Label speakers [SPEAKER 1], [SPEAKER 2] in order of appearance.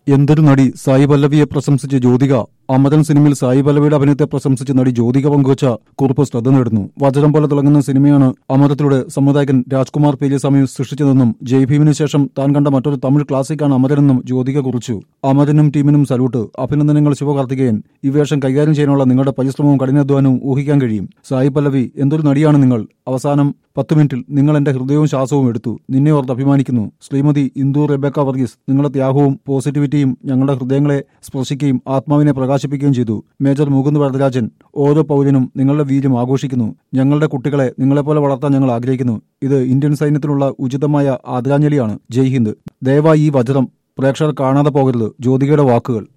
[SPEAKER 1] എന്തൊരു നടി സായി പല്ലവിയെ പ്രശംസിച്ച് ജ്യോതിക അമരൻ സിനിമയിൽ സായി പല്ലവിയുടെ അഭിനയത്തെ പ്രശംസിച്ച് നടി ജ്യോതിക പങ്കുവച്ച കുറിപ്പ് ശ്രദ്ധ നേടുന്നു വജ്രം പോലെ തിളങ്ങുന്ന സിനിമയാണ് അമരത്തിലൂടെ സംവിധായകൻ രാജ്കുമാർ പേരിയസ്വാമി സൃഷ്ടിച്ചതെന്നും ജയ് ഭീമിന് ശേഷം താൻ കണ്ട മറ്റൊരു തമിഴ് ക്ലാസിക്കാണ് അമരനെന്നും ജ്യോതിക കുറിച്ചു അമരനും ടീമിനും സല്യൂട്ട് അഭിനന്ദനങ്ങൾ ശിവകാർത്തികേയൻ ഈ വേഷം കൈകാര്യം ചെയ്യാനുള്ള നിങ്ങളുടെ പരിശ്രമവും കഠിനാധ്വാനവും ഊഹിക്കാൻ കഴിയും സായി പല്ലവി എന്തൊരു നടിയാണ് നിങ്ങൾ അവസാനം പത്ത് മിനിറ്റിൽ നിങ്ങൾ എന്റെ ഹൃദയവും ശ്വാസവും എടുത്തു നിന്നെ ഓർത്ത് അഭിമാനിക്കുന്നു ശ്രീമതി ഇന്ദു റെബേക്ക വർഗീസ് നിങ്ങളുടെ ത്യാഗവും പോസിറ്റിവിറ്റിയും ഞങ്ങളുടെ ഹൃദയങ്ങളെ സ്പർശിക്കുകയും ആത്മാവിനെ പ്രകാശിപ്പിക്കുകയും ചെയ്തു മേജർ മുകുന്ദ് വരദരാജൻ ഓരോ പൗരനും നിങ്ങളുടെ വീര്യം ആഘോഷിക്കുന്നു ഞങ്ങളുടെ കുട്ടികളെ നിങ്ങളെപ്പോലെ വളർത്താൻ ഞങ്ങൾ ആഗ്രഹിക്കുന്നു ഇത് ഇന്ത്യൻ സൈന്യത്തിനുള്ള ഉചിതമായ ആദരാഞ്ജലിയാണ് ജയ് ഹിന്ദ് ദയവായി ഈ വജ്രം പ്രേക്ഷകർ കാണാതെ പോകരുത് ജ്യോതികയുടെ വാക്കുകൾ